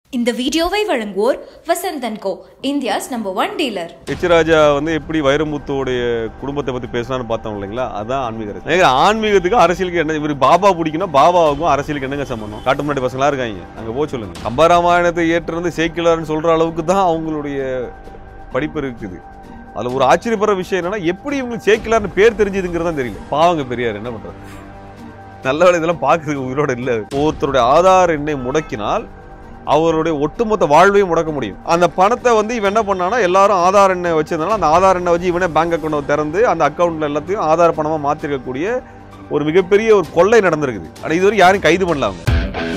இந்த வீடியோவை வழங்குவோர் Vasanthan co India's number one dealer H Raja வந்து எப்படி வைரமுத்துவோடைய குடும்பத்தை பத்தி பேசினான்னு பார்த்தோம் இல்லைங்களா அதான் ஆன்மீக அரசியல். ஏங்க, ஆன்மீகத்துக்கு அரசியலுக்கு என்ன இவர் பாபா பிடிக்கணும் பாபாவுக்கும் அரசியலுக்கு என்னங்க சம்பந்தம் காட்டு முன்னாடி பசங்களா இருக்காங்க அங்க போக சொல்லுங்க கம்பராமாயணத்தை ஏற்றிருந்து சேக்கிலார்னு சொல்ற அளவுக்கு தான் அவங்களுடைய படிப்பு இருக்குது அதுல ஒரு ஆச்சரியப்படுற விஷயம் என்னன்னா எப்படி இவங்களுக்கு சேக்கிலார்னு பேர் தெரிஞ்சதுங்கிறது தான் தெரியல பாவங்க பெரியார் என்ன பண்றது நல்ல வேலை இதெல்லாம் பார்க்கறதுக்கு உயிரோட இல்லை ஒருத்தருடைய ஆதார் எண்ணை முடக்கினால் அவருடைய ஒட்டுமொத்த வாழ்வையும் முடக்க முடியும் அந்த பணத்தை வந்து இவன் என்ன பண்ணானா எல்லாரும் ஆதார் எண்ணை வச்சிருந்தாலும் அந்த ஆதார் எண்ணை வச்சு இவனே பேங்க் அக்கௌண்ட் திறந்து அந்த அக்கௌண்ட்ல எல்லாத்தையும் ஆதார் பணமா மாத்திருக்கக்கூடிய ஒரு மிகப்பெரிய ஒரு கொள்ளை நடந்திருக்குது ஆனா இதுவரை யாரும் கைது பண்ணல அவங்க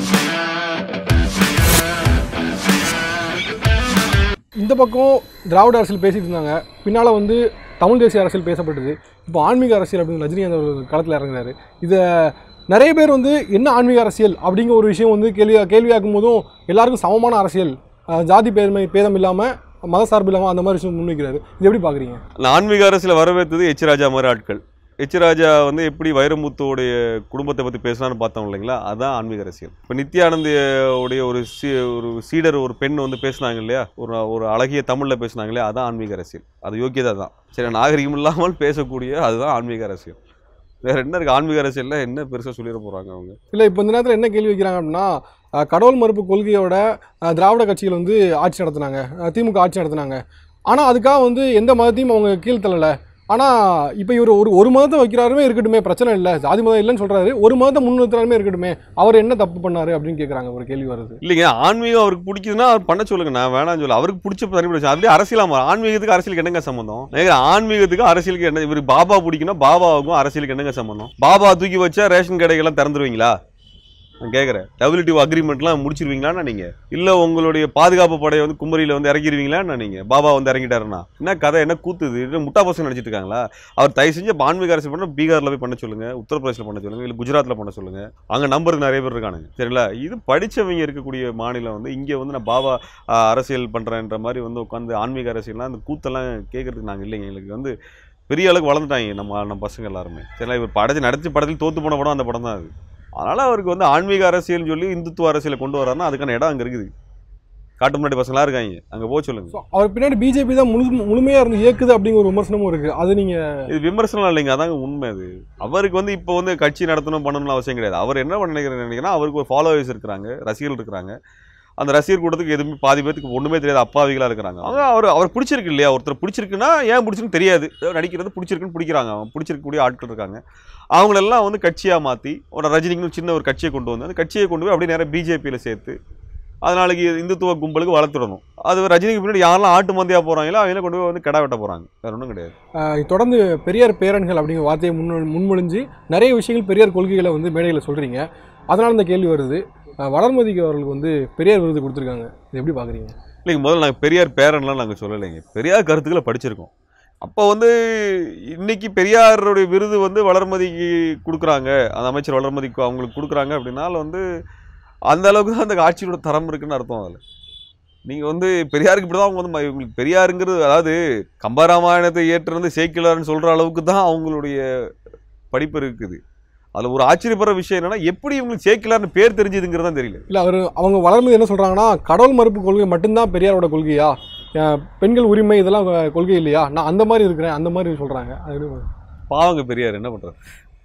இந்த பக்கம் திராவிட அரசியல் பேசிட்டு இருந்தாங்க பின்னால் வந்து தமிழ் தேசிய அரசியல் பேசப்பட்டது இப்போ ஆன்மீக அரசியல் அப்படின்னு ரஜினிகாந்த் அவர்கள் களத்தில் இறங்குறாரு இதை நிறைய பேர் வந்து என்ன ஆன்மீக அரசியல் அப்படிங்கிற ஒரு விஷயம் வந்து கேள்வி கேள்வியாக்கும் போதும் எல்லாருக்கும் சமமான அரசியல் அஹ், ஜாதி பேதமை பேதம் இல்லாமல் மத சார்பு இல்லாமல் அந்த மாதிரி விஷயம் முன்வைக்கிறாரு இது எப்படி பார்க்குறீங்க அந்த ஆன்மீக அரசியல வரவேற்றது எச் ராஜா மாதிரி ஆட்கள் எச் ராஜா வந்து எப்படி வைரமுத்துவோடைய குடும்பத்தை பத்தி பேசினான்னு பார்த்தோம் இல்லைங்களா அதான் ஆன்மீக அரசியல் இப்போ நித்யானந்த உடைய ஒரு சீ ஒரு சீடர் ஒரு பெண் வந்து பேசினாங்க இல்லையா ஒரு ஒரு அழகிய தமிழ்ல பேசினாங்க இல்லையா அதான் ஆன்மீக அரசியல் அது யோக்கியதா தான் சரி நாகரிகம் இல்லாமல் பேசக்கூடிய அதுதான் ஆன்மீக அரசியல் வேற என்ன இருக்கு ஆன்மீக அரசியல்ல என்ன பெருசா சொல்லிட போறாங்க அவங்க இல்லை இப்போ இந்த நேரத்தில் என்ன கேள்வி வைக்கிறாங்க அப்படின்னா அஹ், கடவுள் மறுப்பு கொள்கையோட அஹ், திராவிட கட்சிகள் வந்து ஆட்சி நடத்துனாங்க அஹ், திமுக ஆட்சி நடத்துனாங்க ஆனால் அதுக்காக வந்து எந்த மதத்தையும் அவங்க கீழ்த்தள்ளலை ஆனால் இப்போ இவர் ஒரு ஒரு மதத்தை வைக்கிறாருமே இருக்கட்டுமே பிரச்சனை இல்லை ஜாதி மதம் இல்லைன்னு சொல்கிறாரு ஒரு மதத்தை முன்னிறுத்துறாருமே இருக்கட்டுமே அவர் என்ன தப்பு பண்ணாரு அப்படின்னு கேட்குறாங்க ஒரு கேள்வி வருது இல்லைங்க ஆன்மீகம் அவருக்கு பிடிக்குதுன்னா அவர் பண்ண சொல்லுங்க நான் வேணாம்னு சொல்ல அவருக்கு பிடிச்ச தனிப்பட்ட விஷயம் அப்படியே அரசியலா மாறும் ஆன்மீகத்துக்கு அரசியலுக்கு என்னங்க சம்பந்தம் ஏங்க, ஆன்மீகத்துக்கு அரசியலுக்கு என்ன இவர் பாபா பிடிக்குன்னா பாபாவுக்கும் அரசியலுக்கு என்னங்க சம்பந்தம் பாபா தூக்கி வச்சா ரேஷன் கடைகள்லாம் திறந்துருவீங்களா நான் கேட்குறேன் டபிள்யூடிஓ அக்ரிமெண்ட்லாம் முடிச்சிருவீங்களாண்ணா நீங்க இல்ல உங்களுடைய பாதுகாப்பு படையை வந்து குமரியில வந்து இறக்கிடுவீங்களாண்ணா நீங்க பாபா வந்து இறங்கிட்டாருன்னா என்ன கதை என்ன கூத்துது இது முட்டா பசங்க நினைச்சிட்டு இருக்காங்களா அவர் தயவு செஞ்சு இப்ப ஆன்மீக அரசியல் பண்ண பீகார்ல போய் பண்ண சொல்லுங்க உத்தரப்பிரதேசில் பண்ண சொல்லுங்க இல்ல குஜராத்ல பண்ண சொல்லுங்க அங்க நம்பருக்கு நிறைய பேர் இருக்கானுங்க சரிங்களா இது படிச்சவங்க இருக்கக்கூடிய மாநிலம் வந்து இங்க வந்து நான் பாபா ஆஹ், அரசியல் பண்றேன்ற மாதிரி வந்து உட்காந்து ஆன்மீக அரசியல்லாம் அந்த கூத்தெல்லாம் கேட்கறதுக்கு நாங்க இல்லைங்க எங்களுக்கு வந்து பெரிய அளவுக்கு வளர்ந்துட்டாங்க நம்ம நம்ம பசங்க எல்லாருமே சரிங்களா இவர் படைச்சு நடத்தி படத்தில் தோத்து போன படம் அந்த படம் தான் அது அதனால அவருக்கு வந்து ஆன்மீக அரசியல்னு சொல்லி இந்துத்துவ அரசியலை கொண்டு வர்றாருன்னா அதுக்கான இடம் அங்க இருக்குது காட்டு முன்னாடி பசங்களா இருக்காங்க அங்க போக சொல்லுங்க ஸோ அவர் பின்னாடி பிஜேபி தான் முழு முழுமையாக இருந்து இயக்குது அப்படிங்கிற ஒரு விமர்சனமும் இருக்குது அது நீங்கள் இது விமர்சனம் இல்லைங்க அதாங்க உண்மை அது அவருக்கு வந்து இப்போ வந்து கட்சி நடத்தணும் பண்ணணும்னு அவசியம் கிடையாது அவர் என்ன பண்ண நினைக்கிறேன் நினைக்கிறேன் அவருக்கு ஒரு ஃபாலோவர்ஸ் இருக்கிறாங்க ரசிகர்கள் இருக்கிறாங்க அந்த ரசிகர் கூட்டத்துக்கு எதுவுமே பாதி பேத்துக்கு ஒண்ணுமே தெரியாது அப்பாவிகளா இருக்கிறாங்க அவங்க அவர் அவர் பிடிச்சிருக்கு இல்லையா ஒருத்தர் பிடிச்சிருக்குன்னா ஏன் பிடிச்சிருக்குன்னு தெரியாது ஏதோ நடிக்கிறது பிடிச்சிருக்குன்னு பிடிக்கிறாங்க அவங்க பிடிச்சிருக்கக்கூடிய ஆட்கள் இருக்காங்க அவங்களெல்லாம் வந்து கட்சியா மாத்தி ஒரு ரஜினிக்குன்னு சின்ன ஒரு கட்சியை கொண்டு வந்து அந்த கட்சியை கொண்டு போய் அப்படியே நேரம் பிஜேபியில சேர்த்து அதனாலக்கு இந்துத்துவ கும்பலுக்கு வளர்த்துடணும் அது ரஜினிக்கு பின்னாடி யாரெல்லாம் ஆட்டு மந்தியா போறாங்களோ அவங்கள கொண்டு போய் வந்து கடை வெட்ட போறாங்க வேற ஒன்றும் கிடையாது ஆஹ் தொடர்ந்து பெரியார் பேரன்கள் அப்படிங்கிற வார்த்தையை முன் முன்மொழிஞ்சு நிறைய விஷயங்கள் பெரியார் கொள்கைகளை வந்து மேடையில் சொல்கிறீங்க அதனால இந்த கேள்வி வருது ஆஹ் வளர்மதிக்கு அவர்களுக்கு வந்து பெரியார் விருது கொடுத்துருக்காங்க இது எப்படி பார்க்குறீங்க இல்லைங்க முதல்ல நாங்கள் பெரியார் பேரன்லாம் நாங்கள் சொல்லலைங்க பெரியார் கருத்துக்களை படிச்சிருக்கோம் அப்போ வந்து இன்னைக்கு பெரியாருடைய விருது வந்து வளர்மதிக்கு கொடுக்குறாங்க அந்த அமைச்சர் வளர்மதிக்கு அவங்களுக்கு கொடுக்குறாங்க அப்படின்னால வந்து அந்த அளவுக்கு தான் அந்த ஆட்சியோட தரம் இருக்குன்னு அர்த்தம் அதில் நீங்கள் வந்து பெரியாருக்கு இப்படி தான் அவங்க வந்து ம- இவங்களுக்கு பெரியாருங்கிறது அதாவது கம்பராமாயணத்தை ஏற்றிருந்து சேக்கிலார்னு சொல்கிற அளவுக்கு தான் அவங்களுடைய படிப்பு இருக்குது அதில் ஒரு ஆச்சரியப்படுற விஷயம் என்னன்னா எப்படி இவங்களுக்கு சேக்கிலார்னு பேர் தெரிஞ்சதுங்கிறது தான் தெரியல இல்லை அவர் அவங்க வளர்மதி என்ன சொல்கிறாங்கன்னா கடவுள் மறுப்பு கொள்கை மட்டும்தான் பெரியாரோட கொள்கையா ஆஹ் பெண்கள் உரிமை இதெல்லாம் கொ- கொள்கை இல்லையா நான் அந்த மாதிரி இருக்கிறேன் அந்த மாதிரி சொல்கிறாங்க அது எப்படி- பாவங்க பெரியார் என்ன பண்றது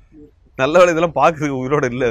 நல்ல வேலை இதெல்லாம் பார்க்கறதுக்கு உயிரோட இல்லை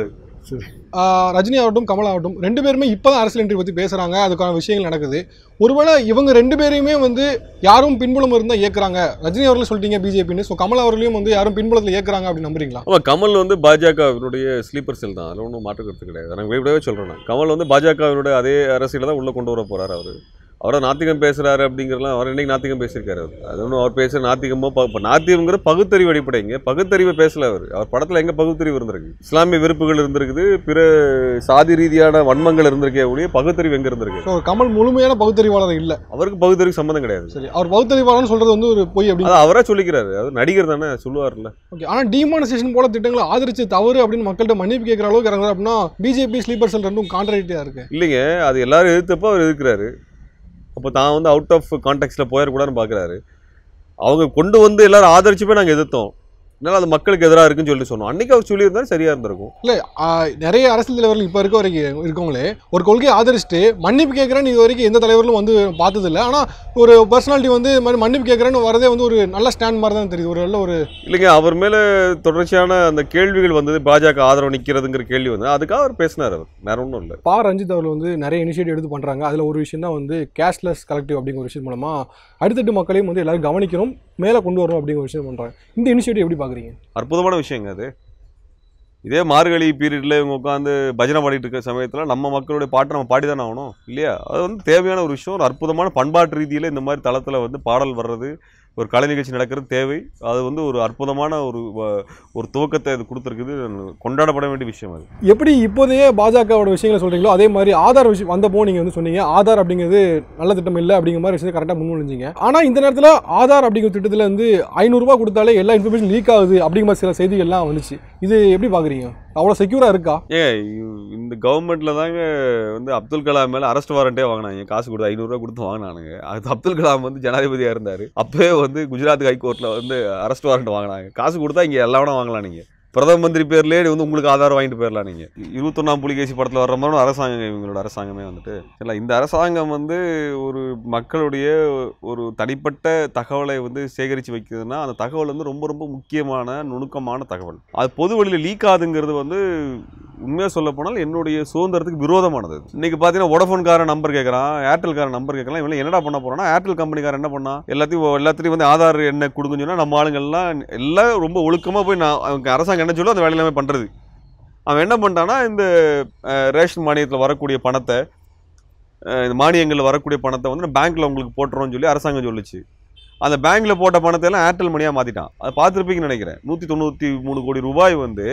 ஆஹ் ரஜினி ஆகட்டும் கமல் ஆகட்டும் ரெண்டு பேருமே இப்போ தான் அரசியல் என்ட்ரி பற்றி பேசுகிறாங்க அதுக்கான விஷயங்கள் நடக்குது ஒருவேளை இவங்க ரெண்டு பேரையுமே வந்து யாரும் பின்புலம் இருந்தால் இயக்குறாங்க ரஜினி அவர்கள் சொல்லிட்டீங்க பிஜேபின்னு ஸோ கமல் அவர்களையும் வந்து யாரும் பின்புலத்தில் இயக்குறாங்க அப்படின்னு நம்புறீங்களா ஆமா கமல் வந்து பாஜகவினுடைய ஸ்லீப்பர் செல் தான் அதில் ஒன்றும் மாற்று கருத்து கிடையாது நான் இப்படியே சொல்கிறேன் நான் கமல் வந்து பாஜகவினுடைய அதே அரசியலை தான் உள்ளே கொண்டு வர போறாரு அவர் அவரை நாத்திகம் பேசுறாரு அப்படிங்கிறலாம் அவர் இன்னைக்கு நாத்திகம் பேசியிருக்காரு அவர் அது ஒன்றும் அவர் பேசுகிற நாத்திகமோ ப- இப்போ நாத்திகம்ங்கிற பகுத்தறிவு அடிப்படைங்க பகுத்தறிவை பேசல அவர் அவர் படத்தில் எங்கே பகுத்தறிவு இருந்திருக்கு இஸ்லாமிய வெறுப்புகள் இருந்திருக்குது பிற சாதி ரீதியான வன்மங்கள் இருந்திருக்கே ஒழிய பகுத்தறிவு எங்கே இருந்திருக்கு ஸோ கமல் முழுமையான பகுத்தறிவாளர் இல்லை அவருக்கு பகுத்தறிவு சம்மந்தம் கிடையாது சரி அவர் பகுத்தறிவாளர்னு சொல்றது வந்து ஒரு பொய் அப்படின்னு அது அவரா சொல்லிக்கிறாரு அவர் நடிகர் தானே சொல்லுவார்ல ஓகே ஆனால் டிமானிசேஷன் போல திட்டங்களை ஆதரிச்சு தவறு அப்படின்னு மக்கள்கிட்ட மன்னிப்பு கேட்குற அளவுக்கு இறங்குறாரு அப்படின்னா பிஜேபி ஸ்லீப்பர் செல் ரெண்டும் கான்ட்ராக்டியாக இருக்கு இல்லைங்க அது எல்லாரும் எதிர்த்தப்போ அவர் எதிர்க்கிறாரு அப்போ தான் வந்து அவுட் ஆஃப் கான்டெக்ட்ல போயிடக்கூடாதுன்னு பார்க்குறாரு அவங்க கொண்டு வந்து எல்லாரும் ஆதரிச்சு போய் நாங்கள் எதிர்த்தோம் அதனால அது மக்களுக்கு எதிராக இருக்குன்னு சொல்லி சொன்னோம் அன்னைக்கு அவர் சொல்லியிருந்தா சரியா இருந்திருக்கும் இல்லை நிறைய அரசியல் தலைவர்கள் இப்போ இருக்க வரைக்கும் இருக்கவங்களே ஒரு கொள்கையை ஆதரிச்சுட்டு மன்னிப்பு கேட்குறேன்னு இது வரைக்கும் எந்த தலைவர்களும் வந்து பார்த்ததில்ல ஆனால் ஒரு பர்சனாலிட்டி வந்து இது மாதிரி மன்னிப்பு கேட்குறேன்னு வரதே வந்து ஒரு நல்ல ஸ்டாண்ட் மாதிரி தான் தெரியுது ஒரு நல்ல ஒரு இல்லைங்க அவர் மேல தொடர்ச்சியான அந்த கேள்விகள் வந்தது பாஜக ஆதரவு நிக்கிறதுங்கிற கேள்வி வந்து அதுக்காக அவர் பேசினார் அவர் வேற ஒன்றும் இல்லை பா ரஞ்சித் அவர்கள் வந்து நிறைய இனிஷியேட்டிவ் எடுத்து பண்ணுறாங்க அதில் ஒரு விஷயம் தான் வந்து கேஷ்லெஸ் கலெக்டிவ் அப்படிங்கிற ஒரு விஷயம் மூலமாக அடித்தட்டு மக்களையும் வந்து எல்லாரும் கவனிக்கணும் மேலே கொண்டு வரணும் அப்படிங்கிற ஒரு விஷயம் பண்ணுறாங்க இந்த இனிஷியேட்டிவ் எப்படி பார்க்குறீங்க அற்புதமான விஷயங்க அது இதே மார்கழி பீரியட்ல இவங்க உட்காந்து பஜனை பாடிட்டு இருக்க சமயத்தில் நம்ம மக்களுடைய பாட்டை நம்ம பாடி தானே ஆகணும் இல்லையா அது வந்து தேவையான ஒரு விஷயம் ஒரு அற்புதமான பண்பாட்டு ரீதியில் இந்த மாதிரி தளத்தில் வந்து பாடல் வர்றது ஒரு கலை நிகழ்ச்சி நடக்கிறது தேவை அது வந்து ஒரு அற்புதமான ஒரு வ- ஒரு துவக்கத்தை இது கொடுத்துருக்குது கொண்டாடப்பட வேண்டிய விஷயம் அது எப்படி இப்போதைய பாஜகவோட விஷயங்களை சொல்கிறீங்களோ அதே மாதிரி ஆதார் விஷயம் வந்தப்போ நீங்கள் வந்து சொன்னீங்க ஆதார் அப்படிங்கிறது நல்ல திட்டம் இல்லை அப்படிங்கிற மாதிரி விஷயத்தை கரெக்டாக முன்மொழிஞ்சிங்க ஆனால் இந்த நேரத்தில் ஆதார் அப்படிங்கிற திட்டத்தில் வந்து ஐநூறுரூவா கொடுத்தாலே எல்லா இன்ஃபர்மேஷன் லீக் ஆகுது அப்படிங்கிற மாதிரி சில செய்திகள்லாம் வந்துச்சு இது எப்படி பார்க்குறீங்க அவ்வளோ செக்யூராக இருக்கா ஏன் இவ்- இந்த கவர்மெண்ட்ல தாங்க வந்து அப்துல் கலாம் மேல அரெஸ்ட் வாரண்டே வாங்கினாங்க காசு கொடுத்து ஐநூறுரூவா கொடுத்து வாங்கினானுங்க அது அப்துல் கலாம் வந்து ஜனாதிபதியா இருந்தாரு அப்பவே வந்து குஜராத் ஹைகோர்ட்ல வந்து அரெஸ்ட் வாரண்ட் வாங்கினாங்க காசு கொடுத்தா இங்க எல்லா வேணா வாங்கலாம் நீங்க பிரதம மந்திரி பேர்லயே வந்து உங்களுக்கு ஆதாரம் வாங்கிட்டு போயிடலாம் நீங்க இருபத்தொன்னாம் புலிகேசி படத்துல வர்ற மாதிரி ஒரு அரசாங்கம் இவங்களோட அரசாங்கமே வந்துட்டு இல்ல இந்த அரசாங்கம் வந்து ஒரு மக்களுடைய ஒரு தனிப்பட்ட தகவலை வந்து சேகரித்து வைக்கிறதுனா அந்த தகவல் வந்து ரொம்ப ரொம்ப முக்கியமான நுணுக்கமான தகவல் அது பொது வழியில் லீக் ஆகுதுங்கிறது வந்து உண்மையாக சொல்ல போனால் என்னுடைய சுதந்திரத்துக்கு விரோதமானது இன்னைக்கு பார்த்தீங்கன்னா வோடஃபோன்காரன் நம்பர் கேட்குறான் ஏர்டெல்காரன் நம்பர் கேட்கலாம் இவன் என்னடா பண்ண போறான்னா ஏர்டெல் கம்பெனிக்காரன் என்ன பண்ணா எல்லாத்தையும் எல்லாத்தையும் வந்து ஆதார் என்ன கொடுங்கன்னு சொன்னா நம்ம ஆளுங்கள்லாம் எல்லாம் ரொம்ப ஒழுக்கமாக போய் நான் அவங்க அரசாங்கம் என்ன சொல்லோ அந்த வேலை எல்லாமே பண்ணுறது அவன் என்ன பண்ணிட்டான்னா இந்த அஹ், ரேஷன் மானியத்தில் வரக்கூடிய பணத்தை அஹ், இந்த மானியங்களில் வரக்கூடிய பணத்தை வந்து பேங்க்கில் உங்களுக்கு போட்டுறோம்னு சொல்லி அரசாங்கம் சொல்லுச்சு அந்த பேங்க்ல போட்ட பணத்தை எல்லாம் ஏர்டெல் மணியாக மாற்றிட்டான் அதை பார்த்துருப்பீங்கன்னு நினைக்கிறேன் நூற்றி தொண்ணூற்றி மூணு கோடி ரூபாய் வந்து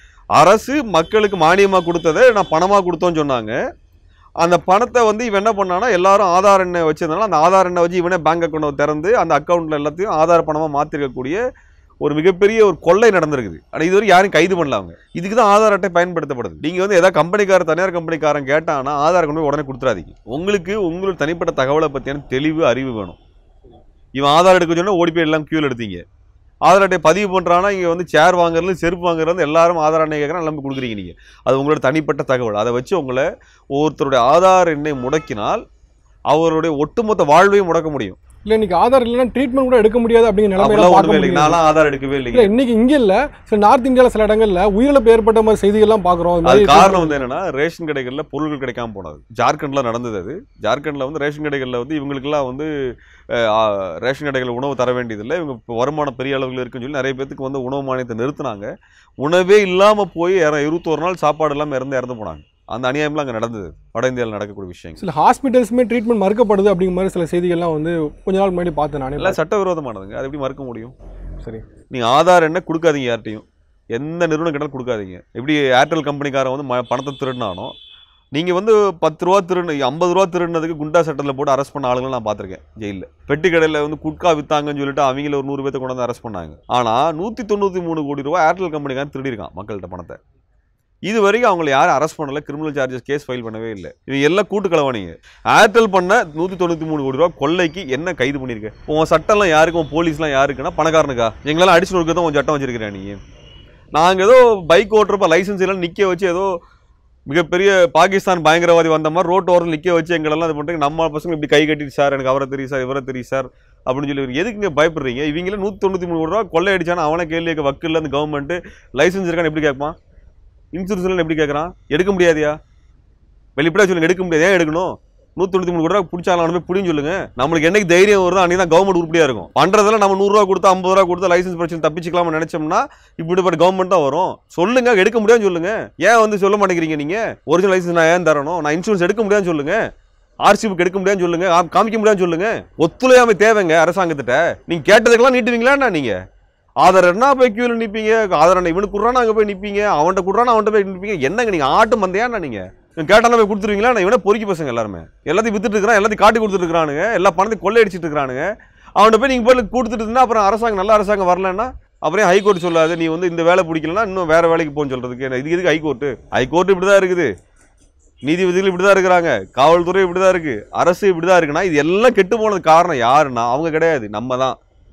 அரசு மக்களுக்கு மானியமாக கொடுத்ததை நான் பணமாக கொடுத்தோன்னு சொன்னாங்க அந்த பணத்தை வந்து இவன் என்ன பண்ணானா எல்லாரும் ஆதார் எண்ணை வச்சிருந்தாலும் அந்த ஆதார் எண்ணை வச்சு இவனே பேங்க் அக்கௌண்ட் திறந்து அந்த அக்கௌண்ட்ல எல்லாத்தையும் ஆதார் பணமாக மாற்றிருக்கக்கூடிய ஒரு மிகப்பெரிய ஒரு கொள்ளை நடந்திருக்குது ஆனால் இதுவரை யாரும் கைது பண்ணல அவங்க இதுக்கு தான் ஆதார் அட்டை பயன்படுத்தப்படுது நீங்கள் வந்து ஏதாவது கம்பெனிக்கார தனியார் கம்பெனிக்காரன் கேட்டானா ஆதார் கொண்டு போய் உடனே கொடுத்துறாதீங்க உங்களுக்கு உங்களோட தனிப்பட்ட தகவலை பற்றியான தெளிவு அறிவு வேணும் இவன் ஆதார் எடுக்க சொன்னா ஓடி போய் எல்லாம் கியூவில் எடுத்தீங்க ஆதார் அட்டை பதிவு பண்ணுறானா இங்கே வந்து சேர் வாங்குறது செருப்பு வாங்குறது எல்லாரும் ஆதார் அட்டை கேட்குறாங்க எல்லாமே கொடுக்குறீங்க நீங்கள் அது உங்களோட தனிப்பட்ட தகவல் அதை வச்சு உங்களை ஒருத்தருடைய ஆதார் எண்ணை முடக்கினால் அவருடைய ஒட்டுமொத்த வாழ்வையும் முடக்க முடியும் இல்லை இன்னைக்கு ஆதார் இல்லைன்னா ட்ரீட்மெண்ட் கூட எடுக்க முடியாது அப்படிங்கிற நிலைமையில அப்படிலாம் பார்க்க ஒன்றுமே இல்லை முடியும் நான்லாம் ஆதார் எடுக்கவே இல்லை இல்லைங்க இன்னைக்கு இங்கே இல்லை சில நார்த் இந்தியாவில் சில இடங்கள்ல உயிரிழப்பு ஏற்பட்ட மாதிரி செய்திகள்லாம் பார்க்குறோம் அது காரணம் வந்து என்னன்னா ரேஷன் கடைகள்ல பொருட்கள் கிடைக்காம போனது ஜார்க்கண்ட்ல நடந்தது அது ஜார்க்கண்ட்ல வந்து ரேஷன் கடைகள்ல வந்து இவங்களுக்கெல்லாம் வந்து அஹ், ஆ, ரேஷன் கடைகள் உணவு தர வேண்டியதில்லை இவங்க இப்போ வருமானம் பெரிய அளவில் இருக்குன்னு சொல்லி நிறைய பேத்துக்கு வந்து உணவு மானியத்தை நிறுத்தினாங்க உணவே இல்லாம போய் இற- இருபத்தோரு நாள் சாப்பாடு இல்லாம இறந்து இறந்து போனாங்க அந்த அநியாயம்லாம் அங்கே நடந்தது வட இந்தியாவில் நடக்கக்கூடிய விஷயங்கள் சில ஹாஸ்பிட்டல்ஸுமே ட்ரீட்மெண்ட் மறுக்கப்படுது அப்படிங்கிற மாதிரி சில செய்திகள்லாம் வந்து கொஞ்ச நாள் முன்னாடி பார்த்தேன் நானே எல்லாம் சட்டவிரோதமானதுங்க அது எப்படி மறுக்க முடியும் சரி நீங்க ஆதார் என்ன கொடுக்காதீங்க யார்ட்டையும் எந்த நிறுவனம் கேட்டாலும் கொடுக்காதீங்க எப்படி ஏர்டெல் கம்பெனிக்காரன் வந்து ம- பணத்தை திருடினானோ நீங்க வந்து பத்து ரூபா திருடு ஐம்பது ரூபா திருடினதுக்கு குண்டா சட்டத்தில் போட்டு அரெஸ்ட் பண்ண ஆளுங்களை நான் பார்த்திருக்கேன் ஜெயிலில் பெட்டி கடையில் வந்து குட்கா வித்தாங்கன்னு சொல்லிட்டு அவங்கள ஒரு நூறு பேர்த்த கொண்டு வந்து அரெஸ்ட் பண்ணாங்க ஆனா நூற்றி தொண்ணூற்றி மூணு கோடி ரூபா ஏர்டெல் கம்பெனிக்காரன் திருடிருக்கான் மக்கள்கிட்ட பணத்தை இது வரைக்கும் அவங்களை யாரும் அரெஸ்ட் பண்ணல கிரிமினல் சார்ஜஸ் கேஸ் ஃபைல் பண்ணவே இல்லை இவங்க எல்லாம் கூட்டு கலவானீங்க ஏர்டெல் பண்ண நூற்றி தொண்ணூற்றி மூணு கோடி ரூபா கொள்ளைக்கு என்ன கைது பண்ணியிருக்க உன் சட்டம்லாம் யாருக்கு உன் போலீஸ்லாம் யாருக்குன்னா பணக்காரனுக்கா எங்களெல்லாம் அடிச்சு நொறுக்க தான் உன் சட்டம் வச்சிருக்கிறேன் நீ நாங்கள் ஏதோ பைக் ஓட்டுறப்ப லைசன்ஸ் எல்லாம் நிற்க வச்சு ஏதோ மிகப்பெரிய பாகிஸ்தான் பயங்கரவாதி வந்த மாதிரி ரோட்டு ஓரம் நிற்க வச்சு எங்களெல்லாம் இது பண்ணுறீங்க நம்ம பசங்க இப்படி கை கட்டிட்டு சார் எனக்கு அவரை தெரியும் சார் இவரை தெரியும் சார் அப்படின்னு சொல்லி எதுக்குங்க பயப்படுறீங்க இவங்களே நூற்றி தொண்ணூற்றி மூணு கோடி ரூபா கொள்ளை அடிச்சானா அவனை கேள்வி கேட்க வக்கில் அந்த கவர்மெண்ட் லைசன்ஸ் இருக்கான்னு எப்படி கேட்பான் இன்சூரன்ஸ் எப்படி கேட்குறான் எடுக்க முடியாதியா வெளிப்படையா சொல்லுங்க எடுக்க முடியாது ஏன் எடுக்கணும் நூற்றி தொண்ணூற்றி மூணு கோடி ரூபா பிடிச்சாலும் போய் புடின்னு சொல்லுங்க நம்மளுக்கு என்னைக்கு தைரியம் வருதோ அன்னைக்கு தான் கவர்மெண்ட் உருப்படியா இருக்கும் பண்றதெல்லாம் நம்ம நூறுரூவா கொடுத்து ஐம்பது ரூபா கொடுத்து லைசன்ஸ் பிரச்சனை தப்பிச்சுக்கலாம்னு நினைச்சோம்னா இப்படிப்பட்ட கவர்மெண்ட் தான் வரும் சொல்லுங்க எடுக்க முடியாதுன்னு சொல்லுங்க ஏன் வந்து சொல்ல மாட்டேங்கிறீங்க நீங்க ஒரிஜினல் லைசன்ஸ் நான் ஏன் தரணும் நான் இன்சூரன்ஸ் எடுக்க முடியாதுன்னு சொல்லுங்க ஆர்சி புக் எடுக்க முடியாதுன்னு சொல்லுங்க கா- காமிக்க முடியாதுன்னு சொல்லுங்க ஒத்துழையாமை தேவைங்க அரசாங்கத்திட்ட நீங்க கேட்டதுக்கெல்லாம் நீட்டுவீங்களா நீங்க ஆதார் என்ன போய் கியூல நிப்பீங்க ஆதார் என்ன இவனுக்கு குடுறானா அங்க போய் நிப்பீங்க அவன்கிட்ட குடுறானா அவன்கிட்ட போய் நிப்பீங்க என்னங்க நீங்க ஆட்டு மந்தையாண்ணா நீங்க கேட்டாலும் போய் கொடுத்துருவீங்களா நான் இவனை பொறுக்கி பசங்க எல்லாருமே எல்லாத்தையும் வித்துட்டு இருக்கிறான் எல்லாத்தையும் காட்டி கொடுத்துட்டு இருக்கிறானுங்க எல்லா பணத்தையும் கொள்ளையடிச்சிட்டு இருக்கிறானுங்க அவன்கிட்ட போய் நீங்க போய் கொடுத்துட்டு இருந்தா அப்புறம் அரசாங்கம் நல்ல அரசாங்கம் வரலன்னா அப்புறம் ஹைகோர்ட் சொல்லாது நீ வந்து இந்த வேலை பிடிக்கலன்னா இன்னும் வேற வேலைக்கு போன்னு சொல்றதுக்கு என்ன, இது எதுக்கு ஹைகோர்ட்டு ஹைகோர்ட் இப்படிதான் இருக்குது நீதிபதிகள் இப்படிதான் இருக்கிறாங்க காவல்துறை இப்படிதான் இருக்கு அரசு இப்படிதான் இருக்குன்னா இது எல்லாம் கெட்டு போனது காரணம் யாருன்னா அவங்க கிடையாது நம்ம தான்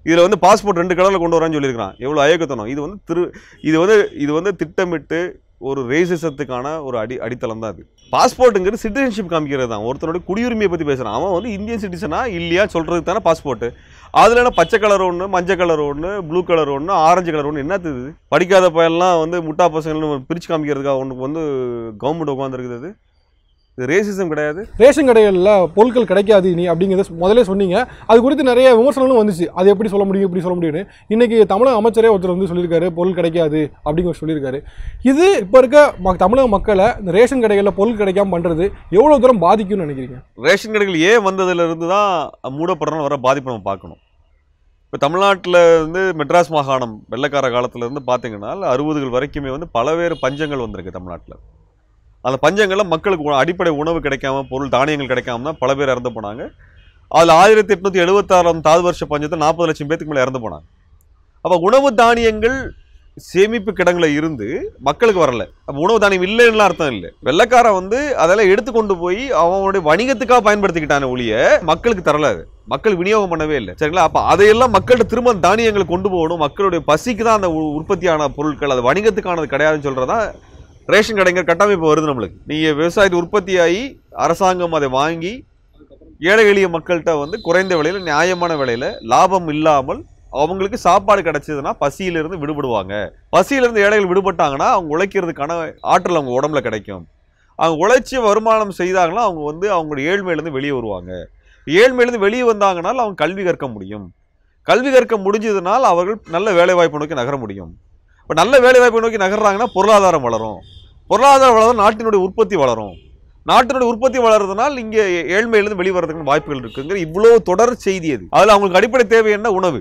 இதில் வந்து பாஸ்போர்ட் ரெண்டு கலரில் கொண்டு வரான்னு சொல்லியிருக்கான் எவ்வளோ அயக்கத்தனம் இது வந்து திரு இது வந்து இது வந்து திட்டமிட்டு ஒரு ரேசிசத்துக்கான ஒரு அடி அடித்தளம் தான் அது பாஸ்போர்ட்டுங்கிறது சிட்டிசன்ஷிப் காமிக்கிறது தான் ஒருத்தனோட குடியுரிமையை பற்றி பேசுகிறான் அவன் வந்து இந்தியன் சிட்டிசனா இல்லையா சொல்கிறதுக்கு தானே பாஸ்போர்ட்டு அதில் என்ன பச்சை கலர் ஒன்று மஞ்சள் கலர் ஒன்று ப்ளூ கலர் ஒன்று ஆரஞ்சு கலர் ஒன்று என்னது இது படிக்காத பையன்லாம் வந்து முட்டா பசங்கள்னு பிரித்து காமிக்கிறதுக்காக ஒன்றுக்கு வந்து கவர்மெண்ட் உட்காந்துருக்குது அது இது ரேசிசம் கிடையாது ரேஷன் கடைகளில் பொருட்கள் கிடைக்காது நீ அப்படிங்கிறத முதல்ல சொன்னீங்க அது குறித்து நிறைய விமர்சனங்களும் வந்துச்சு அது எப்படி சொல்ல முடியும் இப்படி சொல்ல முடியும்னு இன்னைக்கு தமிழக அமைச்சரே ஒருத்தர் வந்து சொல்லியிருக்காரு பொருள் கிடைக்காது அப்படிங்கிற சொல்லியிருக்காரு இது இப்போ இருக்க ம- தமிழக மக்களை இந்த ரேஷன் கடைகளில் பொருள் கிடைக்காம பண்ணுறது எவ்வளோ தூரம் பாதிக்கும்னு நினைக்கிறீங்க ரேஷன் கடைகள் ஏன் வந்ததுலேருந்து தான் மூடப்படுறோன்னு வர பாதிப்பு நம்ம பார்க்கணும் இப்போ தமிழ்நாட்டில் வந்து மெட்ராஸ் மாகாணம் வெள்ளைக்கார காலத்துல இருந்து பார்த்தீங்கன்னா அறுபதுகள் வரைக்குமே வந்து பலவேறு பஞ்சங்கள் வந்திருக்கு தமிழ்நாட்டில் அந்த பஞ்சங்களில் மக்களுக்கு உண- அடிப்படை உணவு கிடைக்காம பொருள் தானியங்கள் கிடைக்காம தான் பல பேர் இறந்து போனாங்க அதில் ஆயிரத்தி எட்நூற்றி எழுபத்தாறாம் தாது வருஷ பஞ்சத்தில் நாற்பது லட்சம் பேத்துக்கு மேலே இறந்து போனாங்க அப்போ உணவு தானியங்கள் சேமிப்பு கிடங்குல இருந்து மக்களுக்கு வரல அப்போ உணவு தானியம் இல்லைன்னு அர்த்தம் இல்லை வெள்ளைக்காரன் வந்து அதெல்லாம் எடுத்து கொண்டு போய் அவனுடைய வணிகத்துக்காக பயன்படுத்திக்கிட்டான ஒழிய மக்களுக்கு தரல அது மக்கள் விநியோகம் பண்ணவே இல்லை சரிங்களா அப்போ அதையெல்லாம் மக்கள்கிட்ட திரும்ப அந்த தானியங்களை கொண்டு போகணும் மக்களுடைய பசிக்கு தான் அந்த உ- உற்பத்தியான பொருட்கள் அது வணிகத்துக்கானது கிடையாதுன்னு சொல்றதா ரேஷன் கடைங்கிற கட்டமைப்பு வருது நம்மளுக்கு நீங்க விவசாயத்து உற்பத்தியாகி அரசாங்கம் அதை வாங்கி ஏழை எளிய மக்கள்கிட்ட வந்து குறைந்த விலையில நியாயமான விலையில லாபம் இல்லாமல் அவங்களுக்கு சாப்பாடு கிடைச்சதுன்னா பசியிலிருந்து விடுபடுவாங்க பசியிலிருந்து ஏழைகள் விடுபட்டாங்கன்னா அவங்க உழைக்கிறதுக்கான ஆற்றல் அவங்க உடம்புல கிடைக்கும் அவங்க உழைச்சி வருமானம் செய்தாங்கன்னா அவங்க வந்து அவங்களுடைய ஏழ்மையிலேருந்து வெளியே வருவாங்க ஏழ்மையிலேருந்து வெளியே வந்தாங்கனால் அவங்க கல்வி கற்க முடியும் கல்வி கற்க முடிஞ்சதுனால் அவர்கள் நல்ல வேலைவாய்ப்பு நோக்கி நகர முடியும் இப்போ நல்ல வேலைவாய்ப்பை நோக்கி நகர்றாங்கன்னா பொருளாதாரம் வளரும் பொருளாதாரம் வளரும் நாட்டினுடைய உற்பத்தி வளரும் நாட்டினுடைய உற்பத்தி வளர்றதுனால் இங்கே ஏழ்மையிலிருந்து வெளியே வர்றதுக்கு வாய்ப்புகள் இருக்குங்கிற இவ்வளோ தொடர் செய்தி அது அதில் அவங்களுக்கு அடிப்படை தேவை என்ன உணவு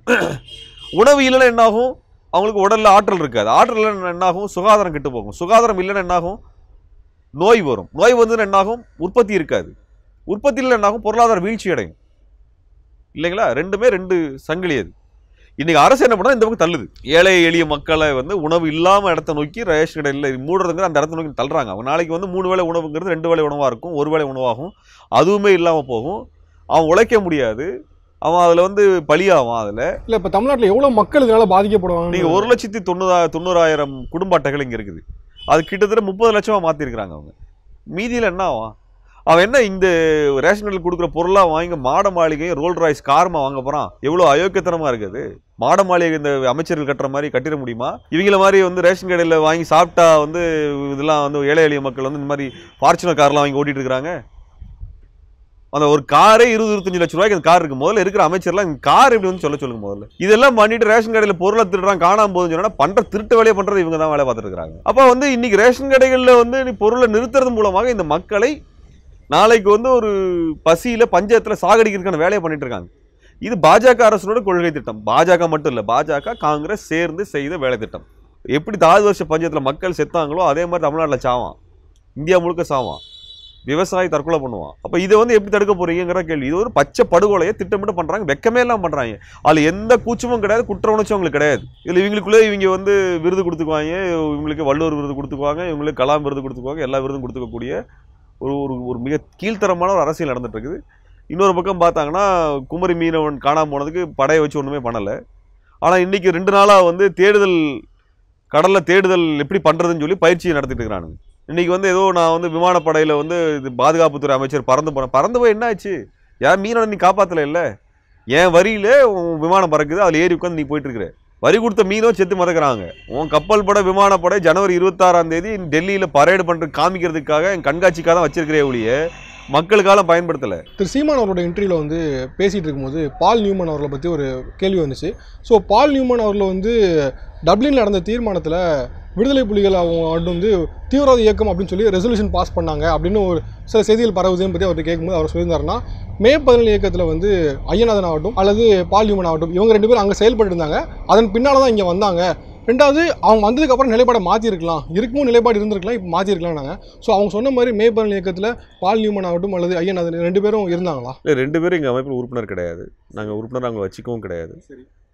உணவு இல்லைன்னா என்னாகும் அவங்களுக்கு உடல்ல ஆற்றல் இருக்காது ஆற்றல் இல்லைன்னா என்னாகும் சுகாதாரம் கெட்டு போகும் சுகாதாரம் இல்லைன்னா என்னாகும் நோய் வரும் நோய் வந்து என்னாகும் உற்பத்தி இருக்காது உற்பத்தி இல்லை என்னாகும் பொருளாதார வீழ்ச்சி அடையும் இல்லைங்களா ரெண்டுமே ரெண்டு சங்கிலி அது இன்னைக்கு அரசு என்ன பண்ணா இந்த பக்கம் தள்ளுது ஏழை எளிய மக்களை வந்து உணவு இல்லாம இடத்த நோக்கி ரேஷன் கடையில் மூடுறதுங்கிற அந்த இடத்த நோக்கி தள்ளுறாங்க அவங்க நாளைக்கு வந்து மூணு வேளை உணவுங்கிறது ரெண்டு வேளை உணவா இருக்கும் ஒரு வேளை உணவாகும் அதுவுமே இல்லாம போகும் அவன் உழைக்க முடியாது அவன் அதுல வந்து பலியாவான் அதுல இல்லை இப்போ தமிழ்நாட்டில் எவ்வளோ மக்கள் இதனால பாதிக்கப்படுவாங்க நீங்க ஒரு லட்சத்தி தொண்ணூறா தொண்ணூறாயிரம் குடும்ப அட்டைகள் இங்க இருக்குது அது கிட்டத்தட்ட முப்பது லட்சமா மாத்திருக்கிறாங்க அவங்க மீதியில என்ன ஆகும் அவன் என்ன இந்த ரேஷன் கடையில் கொடுக்குற பொருளா வாங்கி மாட மாளிகையும் ரோல் ராய்ஸ் காரமா வாங்க போறான் எவ்வளவு அயோக்கியத்தனமா இருக்குது மாட மாளிகை இந்த அமைச்சர்கள் கட்டுற மாதிரி கட்டிட முடியுமா இவங்கள மாதிரி வந்து ரேஷன் கடையில் வாங்கி சாப்பிட்டா வந்து இதெல்லாம் வந்து ஏழை எளிய மக்கள் வந்து இந்த மாதிரி ஃபார்ச்சுனர் கார்லாம் வாங்கி ஓட்டிட்டு இருக்காங்க அந்த ஒரு காரே இருபது இருபத்தஞ்சு லட்ச ரூபாய்க்கு அந்த கார் இருக்கு முதல்ல இருக்கிற அமைச்சர்லாம் இந்த கார் எப்படி வந்து சொல்ல சொல்லுங்க முதல்ல இதெல்லாம் பண்ணிட்டு ரேஷன் கடையில் பொருளை திருடுறான் காணாம போகுதுன்னு சொன்னா பண்ற திருட்டு வேலையை பண்றது இவங்க தான் வேலை பார்த்துட்டு இருக்காங்க அப்போ வந்து இன்னைக்கு ரேஷன் கடைகளில் வந்து நீ பொருளை நிறுத்துறது மூலமாக இந்த மக்களை நாளைக்கு வந்து ஒரு பசியில பஞ்சத்துல சாகடிக்கிறதுக்கான வேலையை பண்ணிட்டு இருக்காங்க இது பாஜக அரசனோட கொள்கை திட்டம் பாஜக மட்டும் இல்ல பாஜக காங்கிரஸ் சேர்ந்து செய்த வேலை திட்டம் எப்படி தாது வருஷ பஞ்சத்துல மக்கள் செத்தாங்களோ அதே மாதிரி தமிழ்நாட்டுல சாவான் இந்தியா முழுக்க சாவான் விவசாயி தற்கொலை பண்ணுவான் அப்ப இதை வந்து எப்படி தடுக்க போறீங்கிற கேள்வி இது ஒரு பச்சை படுகொலையை திட்டமிட்டு பண்றாங்க வெக்கமே எல்லாம் பண்றாங்க அதுல எந்த கூச்சமும் கிடையாது குற்ற உணர்ச்சியும் அவங்களுக்கு கிடையாது இதுல இவங்களுக்குள்ளே இவங்க வந்து விருது கொடுத்துக்குவாங்க இவங்களுக்கு வள்ளுவர் விருது கொடுத்துக்குவாங்க இவங்களுக்கு கலாம் விருது கொடுத்துக்குவாங்க எல்லா விருதும் கொடுத்துக்கக்கூடிய ஒரு ஒரு ஒரு மிக கீழ்த்தரமான ஒரு அரசியல் நடந்துட்டு இருக்குது இன்னொரு பக்கம் பார்த்தாங்கன்னா குமரி மீனவன் காணாம போனதுக்கு படையை வச்சு ஒன்றுமே பண்ணலை ஆனால் இன்னைக்கு ரெண்டு நாளாக வந்து தேடுதல் கடலில் தேடுதல் எப்படி பண்ணுறதுன்னு சொல்லி பயிற்சியை நடத்திட்டு இருக்கிறானுங்க இன்னைக்கு வந்து ஏதோ நான் வந்து விமானப்படையில் வந்து இது பாதுகாப்புத்துறை அமைச்சர் பறந்து போனேன் பறந்து போய் என்ன ஆச்சு யார் மீனவனை நீ காப்பாற்றல இல்லை என் வரியில உன் விமானம் பறக்குது அதில் ஏறி உட்காந்து நீ போயிட்டு இருக்கிற வரி கொடுத்த மீனும் செத்து மதக்குறாங்க உன் கப்பல் படை விமானப்படை ஜனவரி இருபத்தாறாம் தேதி டெல்லியில் பரேடு பண்ணுறது காமிக்கிறதுக்காக என் கண்காட்சிக்காக தான் வச்சிருக்கிறே ஒழிய மக்களுக்காக பயன்படுத்தலை திரு சீமான் அவரோட இன்டர்வியூவில் வந்து பேசிகிட்டு இருக்கும்போது பால் நியூமன் அவர்களை பற்றி ஒரு கேள்வி வந்துச்சு ஸோ பால் நியூமன் அவர்களை வந்து டப்ளினில் நடந்த தீர்மானத்தில் விடுதலை புலிகள் அவங்க வந்து தீவிரவாத இயக்கம் அப்படின்னு சொல்லி ரெசல்யூஷன் பாஸ் பண்ணாங்க அப்படின்னு ஒரு சில செய்திகள் பரவுதுன்னு பற்றி அவர்கிட்ட கேட்கும்போது அவர் சொல்லியிருந்தாருன்னா மே பதினேழு இயக்கத்தில் வந்து ஐயநாதன் ஆகட்டும் அல்லது பால் நியூமன் ஆகட்டும் இவங்க ரெண்டு பேரும் அங்கே செயல்பட்டு இருந்தாங்க அதன் பின்னால் தான் இங்கே வந்தாங்க ரெண்டாவது அவங்க வந்ததுக்கப்புறம் நிலைப்பாடை மாற்றிருக்கலாம் இருக்குமோ நிலைப்பாடு இருந்திருக்கலாம் இப்போ மாற்றிருக்கலாம் நாங்கள் ஸோ அவங்க சொன்ன மாதிரி மே பதினேழு இயக்கத்தில் பால் நியூமன் ஆகட்டும் அல்லது ஐயநாதன் ரெண்டு பேரும் இருந்தாங்களா இல்லை ரெண்டு பேரும் எங்கள் அமைப்பில் உறுப்பினர் கிடையாது நாங்கள் உறுப்பினர் நாங்கள் வச்சுக்கவும் கிடையாது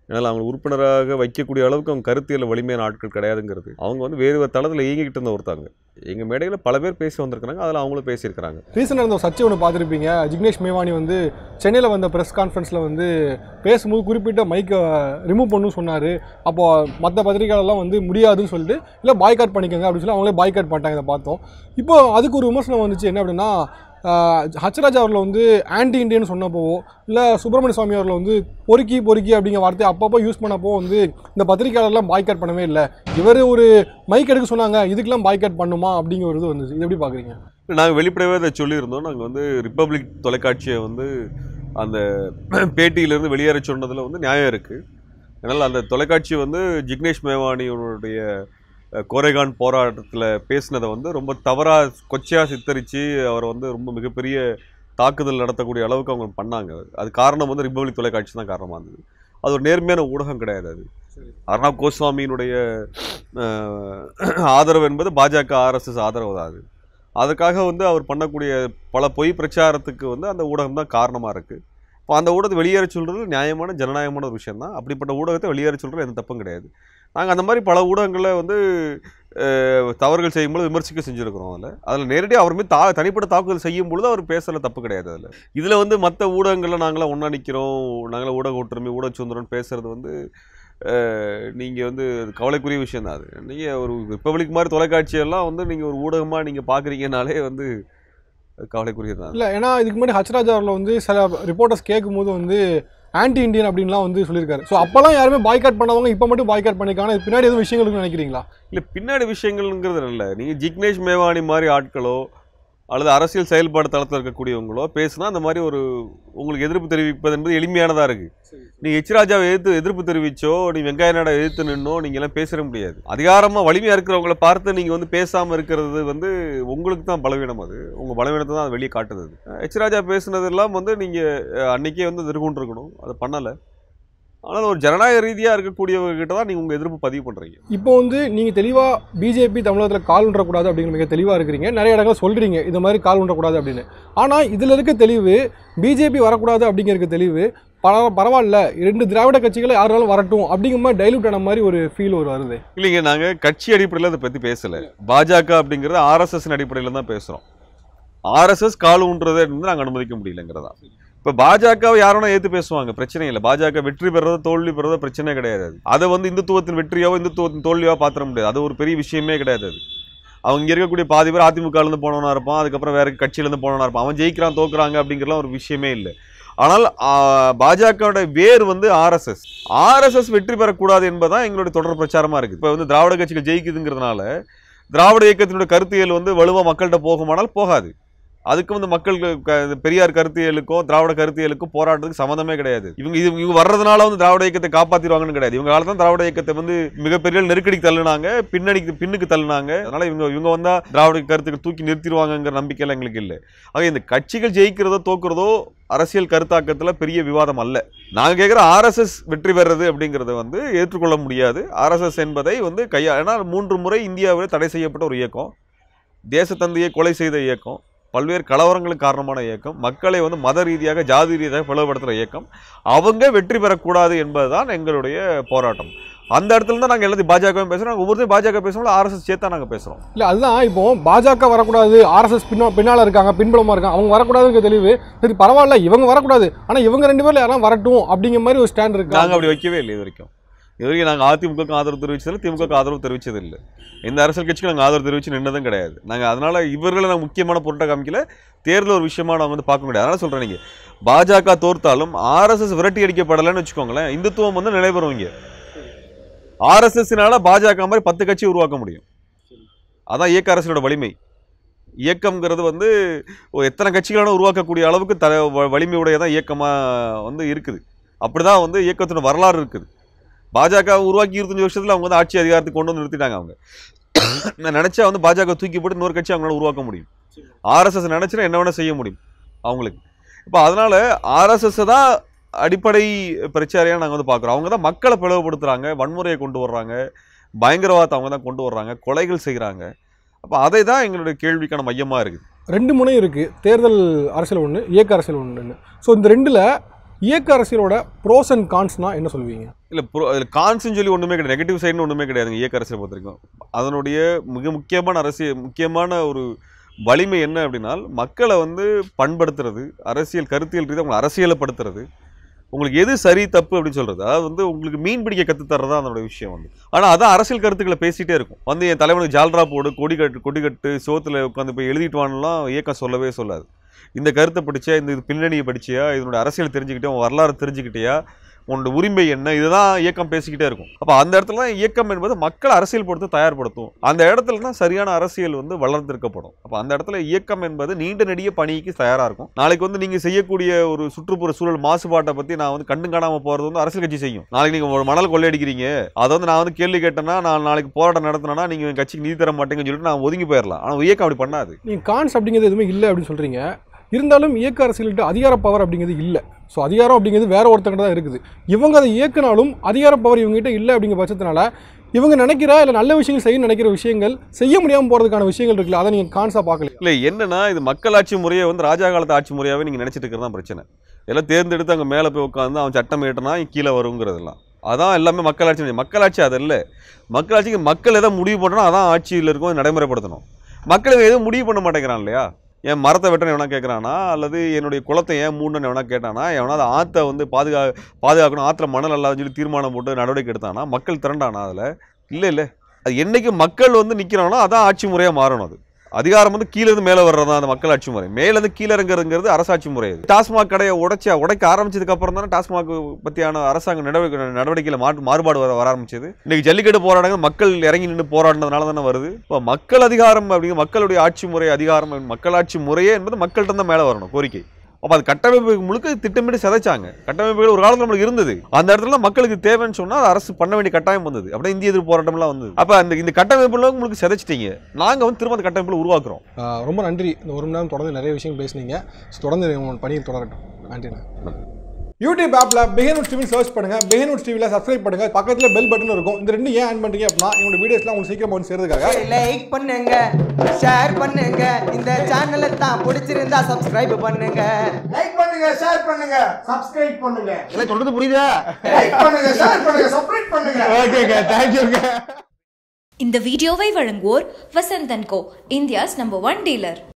அதனால் அவங்க உறுப்பினராக வைக்கக்கூடிய அளவுக்கு அவங்க கருத்தியல் வலிமையான ஆட்கள் கிடையாதுங்கிறது அவங்க வந்து வேறு வேறு தளத்தில் இயங்கிக்கிட்டு இருந்த ஒருத்தாங்க எங்கள் மேடையில் பல பேர் பேசி வந்திருக்கிறாங்க அதில் அவங்களும் பேசியிருக்கிறாங்க ரீசெண்டாக நடந்த ஒரு சர்ச்சை ஒன்று பார்த்துருப்பீங்க ஜிக்னேஷ் மேவானி வந்து சென்னையில் வந்த ப்ரெஸ் கான்ஃபரன்ஸில் வந்து பேசும்போது குறிப்பிட்ட மைக்கை ரிமூவ் பண்ணணும்னு சொன்னார் அப்போ மற்ற பத்திரிகையாளர்லாம் வந்து முடியாதுன்னு சொல்லிட்டு இல்லை பாய்காட் பண்ணிக்கோங்க அப்படின்னு சொல்லி அவங்களே பாய்காட் பண்ணிட்டாங்க இதை பார்த்தோம் இப்போ அதுக்கு ஒரு விமர்சனம் வந்துச்சு என்ன அப்படின்னா ஆஹ், ஹச்ராஜா அவர்கள் வந்து ஆன்டி இண்டியன் சொன்னப்போ இல்லை சுப்பிரமணிய சுவாமி அவர்கள் வந்து பொறுக்கி பொறுக்கி அப்படிங்கிற வார்த்தையை அப்பப்போ யூஸ் பண்ணப்போ வந்து இந்த பத்திரிகையாளர்லாம் பாய்காட் பண்ணவே இல்லை இவர் ஒரு மைக் எடுக்க சொன்னாங்க இதுக்கெல்லாம் பாய்காட் பண்ணுமா அப்படிங்கிற ஒரு இது வந்துச்சு இது எப்படி பார்க்குறீங்க நாங்கள் வெளிப்படையாக இதை சொல்லியிருந்தோம் நாங்கள் வந்து ரிப்பப்ளிக் தொலைக்காட்சியை வந்து அந்த பேட்டியிலேருந்து வெளியேற சொன்னதில் வந்து நியாயம் இருக்குது அதனால் அந்த தொலைக்காட்சி வந்து ஜிக்னேஷ் மேவானியோடைய அஹ், கோரேகான் போராட்டத்தில் பேசினதை வந்து ரொம்ப தவறாக கொச்சையாக சித்தரித்து அவர் வந்து ரொம்ப மிகப்பெரிய தாக்குதல் நடத்தக்கூடிய அளவுக்கு அவங்க பண்ணாங்க அது காரணம் வந்து ரிப்பப்ளிக் தொலைக்காட்சி தான் காரணமாக இருந்தது அது ஒரு நேர்மையான ஊடகம் கிடையாது அது அர்ணாப் கோஸ்வாமியினுடைய அஹ், ஆதரவு என்பது பாஜக ஆர்எஸ்எஸ் ஆதரவு தான் அது அதுக்காக வந்து அவர் பண்ணக்கூடிய பல பொய் பிரச்சாரத்துக்கு வந்து அந்த ஊடகம் தான் காரணமாக இருக்குது இப்போ அந்த ஊடகத்தை வெளியேற சொல்கிறது நியாயமான ஜனநாயகமான ஒரு விஷயம் தான் அப்படிப்பட்ட ஊடகத்தை வெளியேற சொல்கிறது எந்த தப்பும் கிடையாது நாங்கள் அந்த மாதிரி பல ஊடகங்களில் வந்து அஹ், தவறுகள் செய்யும்போது விமர்சிக்க செஞ்சுருக்கிறோம் அதில் அதில் நேரடியாக அவர் மீது தா தனிப்பட்ட தாக்குதல் செய்யும் பொழுது அவர் பேசல தப்பு கிடையாது அதில் இதில் வந்து மற்ற ஊடகங்களில் நாங்களாம் ஒன்றா நிற்கிறோம் நாங்களாம் ஊடக ஒற்றுமை ஊடக சுதந்திரம்னு பேசுறது வந்து நீங்கள் வந்து அது கவலைக்குரிய விஷயம் தான் அது நீங்கள் ஒரு ரிப்பப்ளிக் மாதிரி தொலைக்காட்சியெல்லாம் வந்து நீங்கள் ஒரு ஊடகமாக நீங்கள் பார்க்குறீங்கனாலே வந்து அது கவலைக்குரியது தான் இல்லை ஏன்னா இதுக்கு முன்னாடி ஹச்ராஜா அவர்கள் வந்து சில ரிப்போர்ட்டர்ஸ் கேட்கும்போது வந்து ஆன்டி இந்தியன் அப்படின்லாம் வந்து சொல்லியிருக்காரு ஸோ அப்போல்லாம் யாருமே பாய்காட் பண்ணவங்க இப்போ மட்டும் பாய்காட் பண்ணிருக்காங்க இதுக்கு பின்னாடி எதுவும் விஷயங்கள் இருக்குன்னு நினைக்கிறீங்களா இல்லை பின்னாடி விஷயங்கள்ங்கிறது இல்லை நீங்கள் ஜிக்னேஷ் மேவானி மாதிரி ஆட்களோ அல்லது அரசியல் செயல்பாடு தளத்தில் இருக்கக்கூடியவங்களோ பேசுனா அந்த மாதிரி ஒரு உங்களுக்கு எதிர்ப்பு தெரிவிப்பது என்பது எளிமையானதாக இருக்குது நீ எச் ராஜாவை எதிர்த்து எதிர்ப்பு தெரிவிச்சோ நீ வெங்காய நாடா எதிர்த்து நின்னோ நீங்க எல்லாம் பேசிட முடியாது அதிகாரமா வலிமையா இருக்கிறவங்கள பார்த்து நீங்க வந்து பேசாம இருக்கிறது வந்து உங்களுக்கு தான் பலவீனம் அது உங்க பலவீனத்தை தான் அது வெளியே காட்டுது அது. எச் ராஜா பேசுனதெல்லாம் வந்து நீங்க அஹ், அன்னைக்கே வந்து எதிர்கொண்டு இருக்கணும் அதை பண்ணல ஆனால் ஒரு ஜனநாயக ரீதியா இருக்கக்கூடியவங்க கிட்ட தான் நீங்க உங்க எதிர்ப்பு பதிவு பண்றீங்க இப்போ வந்து நீங்கள் தெளிவாக பிஜேபி தமிழகத்தில் கால் ஊன்றக்கூடாது அப்படிங்கிற மிக தெளிவாக இருக்கிறீங்க நிறைய இடங்கள் சொல்கிறீங்க இந்த மாதிரி கால் ஊன்றக்கூடாது அப்படின்னு ஆனால் இதில் இருக்க தெளிவு பிஜேபி வரக்கூடாது அப்படிங்கிற தெளிவு பர பரவாயில்ல ரெண்டு திராவிட கட்சிகளை யாராலும் வரட்டும் அப்படிங்கிற மாதிரி டைலூட் ஆன மாதிரி ஒரு ஃபீல் ஒரு வருது இல்லைங்க நாங்க கட்சி அடிப்படையில் அதை பத்தி பேசல பாஜக அப்படிங்கிறது ஆர்எஸ்எஸ் அடிப்படையில் தான் பேசுறோம் ஆர்எஸ்எஸ் கால் ஊன்றதை வந்து நாங்க அனுமதிக்க முடியலங்கிறதா இப்ப பாஜகவை யாரும் ஏத்து பேசுவாங்க பிரச்சனை இல்லை பாஜக வெற்றி பெறதோ தோல்வி பெறதோ பிரச்சனை கிடையாது அது. அதை வந்து இந்துத்துவத்தின் வெற்றியாவோ இந்துத்துவத்தின் தோல்வியோ பாத்திர முடியாது அது ஒரு பெரிய விஷயமே கிடையாது அது அவங்க இங்க இருக்கக்கூடிய பாதி பேர் அதிமுக இருந்து போனவனா இருப்பான் அதுக்கப்புறம் வேற கட்சியில இருந்து போனவனா இருப்பான் அவன் ஜெயிக்கிறான் தோக்குறாங்க அப்படிங்கிறலாம் ஒரு விஷயமே இல்லை ஆனால் பாஜகவோட வேர் வந்து ஆர்எஸ்எஸ் ஆர்எஸ்எஸ் வெற்றி பெறக்கூடாது என்பதுதான் எங்களுடைய தொடர் பிரச்சாரமா இருக்கு இப்போ வந்து திராவிட கட்சிகள் ஜெயிக்குதுங்கிறதுனால திராவிட இயக்கத்தினுடைய கருத்தியல் வந்து வலுவா மக்கள்கிட்ட போகுமானால் போகாது அதுக்கு வந்து மக்கள் க- இந்த பெரியார் கருத்தியலுக்கோ திராவிட கருத்தியலுக்கோ போராட்டத்துக்கு சம்மந்தமே கிடையாது இவங்க இது இவங்க வர்றதுனால வந்து திராவிட இயக்கத்தை காப்பாத்திடுவாங்கன்னு கிடையாது இவங்க காலத்தான் திராவிட இயக்கத்தை வந்து மிகப்பெரிய நெருக்கடிக்கு தள்ளுனாங்க பின்னணிக்கு பின்னுக்கு தள்ளுனாங்க அதனால இவங்க இவங்க வந்தா திராவிட கருத்துக்கு தூக்கி நிறுத்திடுவாங்கங்கிற நம்பிக்கையெல்லாம் எங்களுக்கு இல்லை ஆக இந்த கட்சிகள் ஜெயிக்கிறதோ தோக்குறதோ அரசியல் கருத்தாக்கத்துல பெரிய விவாதம் அல்ல நாங்க கேட்குற ஆர்எஸ்எஸ் வெற்றி பெறது அப்படிங்கறத வந்து ஏற்றுக்கொள்ள முடியாது ஆர்எஸ்எஸ் என்பதை வந்து கையா ஏன்னா மூன்று முறை இந்தியாவில் தடை செய்யப்பட்ட ஒரு இயக்கம் தேசத்தந்தையை கொலை செய்த இயக்கம் பல்வேறு கலவரங்களுக்கு காரணமான இயக்கம் மக்களை வந்து மத ரீதியாக ஜாதி ரீதியாக பிளவுபடுத்துகிற இயக்கம் அவங்க வெற்றி பெறக்கூடாது என்பதுதான் எங்களுடைய போராட்டம் அந்த இடத்துல தான் நாங்கள் எல்லாத்தையும் பாஜகவும் பேசுகிறோம் ஒவ்வொருத்தையும் பாஜக பேசும்போது ஆர்எஸ்எஸ் சேர்த்தா நாங்கள் பேசுகிறோம் இல்லை அதுதான் இப்போ பாஜக வரக்கூடாது ஆர்எஸ்எஸ் பின்னா பின்னால் இருக்காங்க பின்புலமாக இருக்காங்க அவங்க வரக்கூடாதுங்கிற தெளிவு சரி பரவாயில்ல இவங்க வரக்கூடாது ஆனால் இவங்க ரெண்டு பேர்ல யாரும் வரட்டும் அப்படிங்கிற மாதிரி ஒரு ஸ்டாண்ட் இருக்கு நாங்கள் அப்படி வைக்கவே இல்லை இது வரைக்கும் இது வரைக்கும் நாங்கள் அதிமுகவுக்கு ஆதரவு தெரிவிச்சதில்லை திமுகவுக்கு ஆதரவு தெரிவிச்சது இல்லை எந்த அரசியல் கட்சிக்கு நாங்கள் ஆதரவு தெரிவிச்சு நின்னதும் கிடையாது நாங்கள் அதனால இவர்களை நாங்கள் முக்கியமான பொருட்டை காமிக்கல தேர்தல் ஒரு விஷயமா நாங்கள் வந்து பார்க்க முடியாது அதனால சொல்கிறேன் நீங்கள் பாஜக தோர்த்தாலும் ஆர்எஸ்எஸ் விரட்டி அடிக்கப்படலைன்னு வச்சுக்கோங்களேன் இந்துத்துவம் வந்து நிலைபெறும் இங்கே ஆர்எஸ்எஸ்னால பாஜக மாதிரி பத்து கட்சி உருவாக்க முடியும் அதான் இயக்க அரசியலோட வலிமை இயக்கம்ங்கிறது வந்து ஒரு எத்தனை கட்சிகளோட உருவாக்கக்கூடிய அளவுக்கு த வ- வலிமையுடையதான் இயக்கமாக வந்து இருக்குது அப்படிதான் வந்து இயக்கத்தோட வரலாறு இருக்குது பாஜக உருவாக்கி இருபத்தஞ்சு வருஷத்துல அவங்க வந்து ஆட்சி அதிகாரத்துக்கு கொண்டு வந்து நிறுத்திட்டாங்க அவங்க நான் நினைச்சா வந்து பாஜக தூக்கி போட்டு இன்னொரு கட்சி அவங்களால உருவாக்க முடியும் ஆர்எஸ்எஸ் நினைச்சுன்னா என்ன வேணா செய்ய முடியும் அவங்களுக்கு இப்போ அதனால ஆர்எஸ்எஸ் தான் அடிப்படை பிரச்சாரையாக நாங்கள் வந்து பார்க்குறோம் அவங்க தான் மக்களை பிளவுபடுத்துறாங்க வன்முறையை கொண்டு வர்றாங்க பயங்கரவாதத்தை அவங்க தான் கொண்டு வர்றாங்க கொலைகள் செய்கிறாங்க அப்போ அதை தான் எங்களுடைய கேள்விக்கான மையமாக இருக்குது ரெண்டு முனை இருக்குது தேர்தல் அரசியல் ஒன்று இயக்க அரசியல் ஒன்று ஸோ இந்த ரெண்டில் இயக்க அரசியலோட ப்ரோஸ் அண்ட் கான்ஸ்னா என்ன சொல்லுவீங்க இல்லை ப்ரோ அதில் கான்ஸ்னு சொல்லி ஒன்றுமே கிடையாது நெகட்டிவ் சைடுன்னு ஒன்றுமே கிடையாதுங்க இயக்க அரசியல் பொறுத்த வரைக்கும் அதனுடைய மிக முக்கியமான அரசியல் முக்கியமான ஒரு வலிமை என்ன அப்படின்னா மக்களை வந்து பண்படுத்துறது அரசியல் கருத்தியல் ரீதியாக உங்களை அரசியலைப்படுத்துறது உங்களுக்கு எது சரி தப்பு அப்படின்னு சொல்றது அதாவது வந்து உங்களுக்கு மீன் பிடிக்க கற்று தர்றது தான் அதனோட விஷயம் வந்து ஆனால் அதான் அரசியல் கருத்துக்களை பேசிட்டே இருக்கும் வந்து என் தலைவனுக்கு ஜால்ரா போடு கொடி கட்டு கொடி கட்டு சோத்துல உட்காந்து போய் எழுதிட்டு வானலாம் இயக்கம் சொல்லவே சொல்லாது இந்த கருத்தை படிச்சியா இந்த இது பின்னணியை படிச்சியா இதனோட அரசியல் தெரிஞ்சுக்கிட்டியா உன் வரலாறு தெரிஞ்சுக்கிட்டியா உன்னோட உரிமை என்ன இதுதான் இயக்கம் பேசிக்கிட்டே இருக்கும் அப்போ அந்த இடத்துல தான் இயக்கம் என்பது மக்களை அரசியல் பொறுத்து தயார்படுத்தும் அந்த இடத்துல தான் சரியான அரசியல் வந்து வளர்ந்திருக்கப்படும் அப்போ அந்த இடத்துல இயக்கம் என்பது நீண்ட நெடிய பணிக்கு தயாராக இருக்கும் நாளைக்கு வந்து நீங்கள் செய்யக்கூடிய ஒரு சுற்றுப்புற சூழல் மாசுபாட்டை பற்றி நான் வந்து கண்டு காணாமல் போகிறது வந்து அரசியல் கட்சி செய்யும் நாளைக்கு நீங்கள் ஒரு மணல் கொள்ளையடிக்கிறீங்க அதை வந்து நான் வந்து கேள்வி கேட்டேன்னா நான் நாளைக்கு போராட்டம் நடத்தினேன்னா நீங்கள் என் கட்சிக்கு நிதி தர மாட்டேங்கன்னு சொல்லிட்டு நான் ஒதுங்கி போயிடலாம் ஆனால் இயக்கம் அப்படி பண்ணாது நீங்கள் கான்ஸ் அப்படிங்கிறது எதுவுமே இல்லை அப்படின்னு சொல்கிறீங்க இருந்தாலும் இயக்க அரசியல்கிட்ட அதிகார பவர் அப்படிங்கிறது இல்லை ஸோ அதிகாரம் அப்படிங்கிறது வேற ஒருத்தங்கிட்ட தான் இருக்குது இவங்க அதை இயக்குனாலும் அதிகார பவர் இவங்ககிட்ட இல்லை அப்படிங்கிற பட்சத்தினால இவங்க நினைக்கிற இல்லை நல்ல விஷயங்கள் செய்ய நினைக்கிற விஷயங்கள் செய்ய முடியாமல் போகிறதுக்கான விஷயங்கள் இருக்குல்ல அதை நீங்கள் கான்ஸாக பார்க்கல இல்லை என்னன்னா இது மக்களாட்சி முறையை வந்து ராஜா காலத்து ஆட்சி முறையாகவே நீங்கள் நினச்சிட்டு இருக்கிறது தான் பிரச்சனை எல்லாம் தேர்ந்தெடுத்து அங்கே மேலே போய் உட்காந்து அவன் சட்டம் ஏட்டனா கீழே வருங்கிறதெல்லாம் அதான் எல்லாமே மக்களாட்சி முறை. மக்களாட்சி அது இல்லை மக்களாட்சிக்கு மக்கள் எதை முடிவு பண்ணணும் அதான் ஆட்சியில் இருக்கும் அதை நடைமுறைப்படுத்தணும் மக்கள் எதுவும் முடிவு பண்ண மாட்டேங்கிறான் இல்லையா என் மரத்தை வெட்டணும் எவனா கேட்குறானா அல்லது என்னுடைய குளத்தை ஏன் மூடணும்னு எவனா கேட்டானா எவனா அதை ஆற்றை வந்து பாதுகா பாதுகாக்கணும் ஆற்றுல மணல் அல்லாதுன்னு சொல்லி தீர்மானம் போட்டு நடவடிக்கை எடுத்தானா மக்கள் திரண்டானா அதில் இல்லை இல்லை அது என்னைக்கு மக்கள் வந்து நிற்கிறானோ அதான் ஆட்சி முறையாக மாறணும் அது அதிகாரம் வந்து கீழ இருந்து மேலே வர்றதா அந்த மக்கள் ஆட்சி முறை மேல இருந்து கீழே இறங்குறதுங்கிறது அரசாட்சி முறை அது டாஸ்மாக் கடையை உடைச்ச உடைக்க ஆரம்பிச்சதுக்கு அப்புறம் தானே டாஸ்மாக் பத்தியான அரசாங்க நடவடிக்கை நடவடிக்கையில மாற்று மாறுபாடு வர வர ஆரம்பிச்சது இன்னைக்கு ஜல்லிக்கட்டு போராட்டங்கள் மக்கள் இறங்கி நின்று போராடினதுனால தானே வருது இப்போ மக்கள் அதிகாரம் அப்படிங்கிற மக்களுடைய ஆட்சி முறை அதிகாரம் மக்களாட்சி முறையே என்பது மக்கள்கிட்ட தான் மேலே வரணும் கோரிக்கை அப்போ அது கட்டமைப்பு முழுக்க திட்டமிட்டு சிதைச்சாங்க கட்டமைப்புகள் ஒரு காலத்தில் நம்மளுக்கு இருந்தது அந்த இடத்துல மக்களுக்கு தேவைன்னு சொன்னா அது அரசு பண்ண வேண்டிய கட்டாயம் வந்தது அப்படியே இந்திய எதிர்ப்பு போராட்டம்லாம் வந்தது அப்போ அந்த இந்த கட்டமைப்புல உங்களுக்கு சிதைச்சிட்டீங்க நாங்க வந்து திரும்ப அந்த கட்டமைப்புல உருவாக்குறோம் ஆஹ் ரொம்ப நன்றி இந்த ஒரு மணி நேரம் தொடர்ந்து நிறைய விஷயம் பேசுனீங்க ஸோ தொடர்ந்து உங்களோட பணியை தொடரட்டும் நன்றிண்ணா யூடியூப் ஆப்பில் பெஹன்வுட் டிவி சர்ச் பண்ணுங்க பெஹன்வுட் டிவியில் சப்ஸ்கிரைப் பண்ணுங்க பக்கத்தில் பெல் பட்டன் இருக்கும் இந்த ரெண்டு ஏன் ஆன் பண்ணுறீங்க அப்படின்னா எங்களோட வீடியோஸ்லாம் உங்களுக்கு சீக்கிரம் வந்து சேர்றதுக்காக லைக் பண்ணுங்க ஷேர் பண்ணுங்க இந்த சேனலை தான் பிடிச்சிருந்தா சப்ஸ்கிரைப் பண்ணுங்க லைக் பண்ணுங்க ஷேர் பண்ணுங்க சப்ஸ்கிரைப் பண்ணுங்க எல்லாம் சொல்றது புரியுதா லைக் பண்ணுங்க ஷேர் பண்ணுங்க சப்ஸ்கிரைப் பண்ணுங்க ஓகேங்க தேங்க்யூங்க இந்த வீடியோவை வழங்குவோர் Vasanthan co India's number one dealer